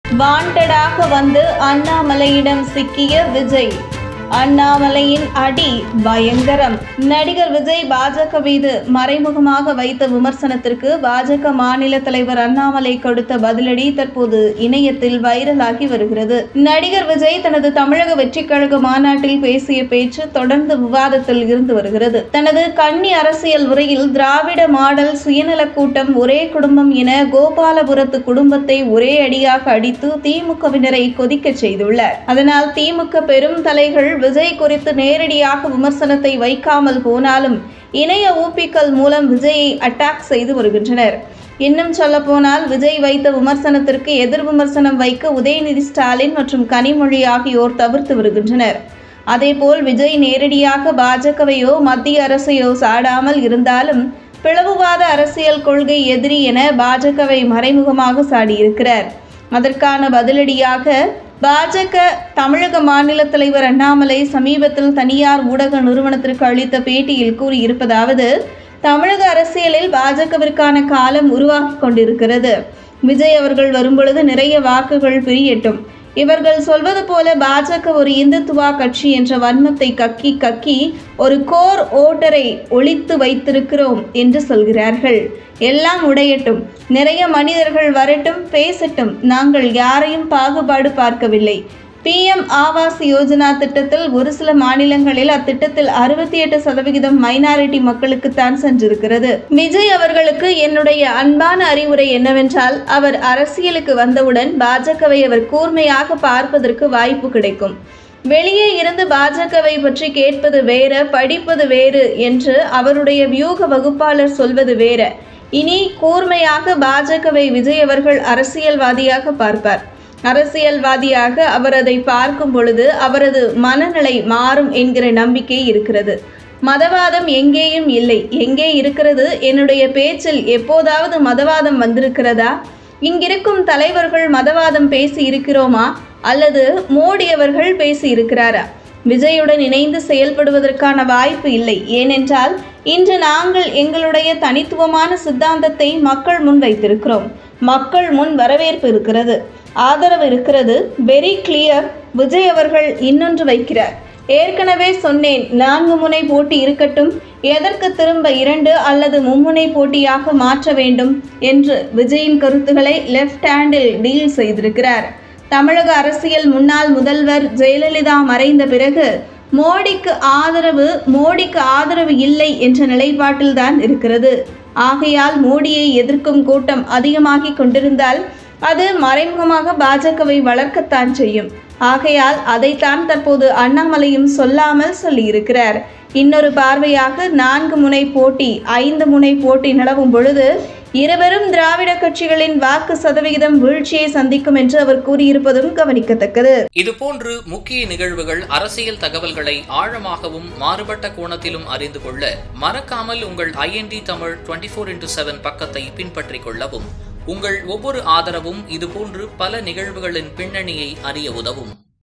வாண்டடாக வந்து அண்ணாமலையிடம் சிக்கிய விஜய் அண்ணாமலையின் அடி பயங்கரம் நடிகர் விஜய் பாஜக மீது மறைமுகமாக வைத்த விமர்சனத்திற்கு பாஜக மாநில தலைவர் அண்ணாமலை கொடுத்த பதிலடி தற்போது இணையத்தில் வைரலாகி வருகிறது நடிகர் விஜய் தனது தமிழக வெற்றிக் கழக மாநாட்டில் பேசிய பேச்சு தொடர்ந்து விவாதத்தில் இருந்து வருகிறது தனது கன்னி அரசியல் உரையில் திராவிட மாடல் சுயநலக் கூட்டம் ஒரே குடும்பம் என கோபாலபுரத்து குடும்பத்தை ஒரே அடியாக அடித்து திமுகவினரை கொதிக்கச் செய்துள்ளார் அதனால் திமுக பெரும் தலைகள் விஜய் குறித்து நேரடியாக விமர்சனத்தை வைக்காமல் போனாலும் இணைய ஊப்பிக்கள் மூலம் விஜயை அட்டாக் செய்து வருகின்றனர் இன்னும் சொல்லப்போனால் விஜய் வைத்த விமர்சனத்திற்கு எதிர் விமர்சனம் வைக்க உதயநிதி ஸ்டாலின் மற்றும் கனிமொழி ஆகியோர் தவிர்த்து வருகின்றனர் அதேபோல் விஜய் நேரடியாக பாஜகவையோ மத்திய அரசையோ சாடாமல் இருந்தாலும் பிளவுவாத அரசியல் கொள்கை எதிரி என பாஜகவை மறைமுகமாக சாடியிருக்கிறார் அதற்கான பதிலடியாக பாஜக தமிழக மாநில தலைவர் அண்ணாமலை சமீபத்தில் தனியார் ஊடக நிறுவனத்திற்கு அளித்த பேட்டியில் கூறியிருப்பதாவது தமிழக அரசியலில் பாஜகவிற்கான காலம் உருவாகி கொண்டிருக்கிறது விஜய் அவர்கள் வரும்பொழுது நிறைய வாக்குகள் பிரியட்டும் இவர்கள் சொல்வது போல பாஜக ஒரு இந்துத்துவா கட்சி என்ற வன்மத்தை கக்கி கக்கி ஒரு கோர் ஓட்டரை ஒழித்து வைத்திருக்கிறோம் என்று சொல்கிறார்கள் எல்லாம் உடையட்டும் நிறைய மனிதர்கள் வரட்டும் பேசட்டும் நாங்கள் யாரையும் பாகுபாடு பார்க்கவில்லை பிஎம் ஆவாஸ் யோஜனா திட்டத்தில் ஒரு சில மாநிலங்களில் அத்திட்டத்தில் அறுபத்தி எட்டு சதவிகிதம் மைனாரிட்டி மக்களுக்குத்தான் சென்றிருக்கிறது விஜய் அவர்களுக்கு என்னுடைய அன்பான அறிவுரை என்னவென்றால் அவர் அரசியலுக்கு வந்தவுடன் பாஜகவை அவர் கூர்மையாக பார்ப்பதற்கு வாய்ப்பு கிடைக்கும் வெளியே இருந்து பாஜகவை பற்றி கேட்பது வேற படிப்பது வேறு என்று அவருடைய வியூக வகுப்பாளர் சொல்வது வேற இனி கூர்மையாக பாஜகவை விஜய் அவர்கள் அரசியல்வாதியாக பார்ப்பார் அரசியல்வாதியாக அவர் அதை பார்க்கும் பொழுது அவரது மனநிலை மாறும் என்கிற நம்பிக்கை இருக்கிறது மதவாதம் எங்கேயும் இல்லை எங்கே இருக்கிறது என்னுடைய பேச்சில் எப்போதாவது மதவாதம் வந்திருக்கிறதா இங்கிருக்கும் தலைவர்கள் மதவாதம் பேசி இருக்கிறோமா அல்லது மோடி அவர்கள் பேசி இருக்கிறாரா விஜயுடன் இணைந்து செயல்படுவதற்கான வாய்ப்பு இல்லை ஏனென்றால் இன்று நாங்கள் எங்களுடைய தனித்துவமான சித்தாந்தத்தை மக்கள் முன் வைத்திருக்கிறோம் மக்கள் முன் வரவேற்பு இருக்கிறது ஆதரவு இருக்கிறது வெரி கிளியர் விஜய் அவர்கள் இன்னொன்று வைக்கிறார் ஏற்கனவே சொன்னேன் நான்கு முனை போட்டி இருக்கட்டும் எதற்கு திரும்ப இரண்டு அல்லது மும்முனை போட்டியாக மாற்ற வேண்டும் என்று விஜயின் கருத்துக்களை லெஃப்ட் ஹேண்டில் டீல் செய்திருக்கிறார் தமிழக அரசியல் முன்னாள் முதல்வர் ஜெயலலிதா மறைந்த பிறகு மோடிக்கு ஆதரவு மோடிக்கு ஆதரவு இல்லை என்ற நிலைப்பாட்டில்தான் இருக்கிறது ஆகையால் மோடியை எதிர்க்கும் கூட்டம் அதிகமாகிக் கொண்டிருந்தால் அது மறைமுகமாக பாஜகவை வளர்க்கத்தான் செய்யும் ஆகையால் அதைத்தான் தற்போது அண்ணாமலையும் சொல்லாமல் சொல்லியிருக்கிறார் இன்னொரு பார்வையாக நான்கு முனை போட்டி ஐந்து முனை போட்டி நிலவும் பொழுது இருவரும் திராவிட கட்சிகளின் வாக்கு சதவிகிதம் வீழ்ச்சியை சந்திக்கும் என்று அவர் கூறியிருப்பதும் கவனிக்கத்தக்கது இதுபோன்று முக்கிய நிகழ்வுகள் அரசியல் தகவல்களை ஆழமாகவும் மாறுபட்ட கோணத்திலும் அறிந்து கொள்ள மறக்காமல் உங்கள் IND Tamil twenty four into seven பக்கத்தை பின்பற்றிக் கொள்ளவும் உங்கள் ஒவ்வொரு ஆதரவும் இதுபோன்று பல நிகழ்வுகளின் பின்னணியை அறிய உதவும்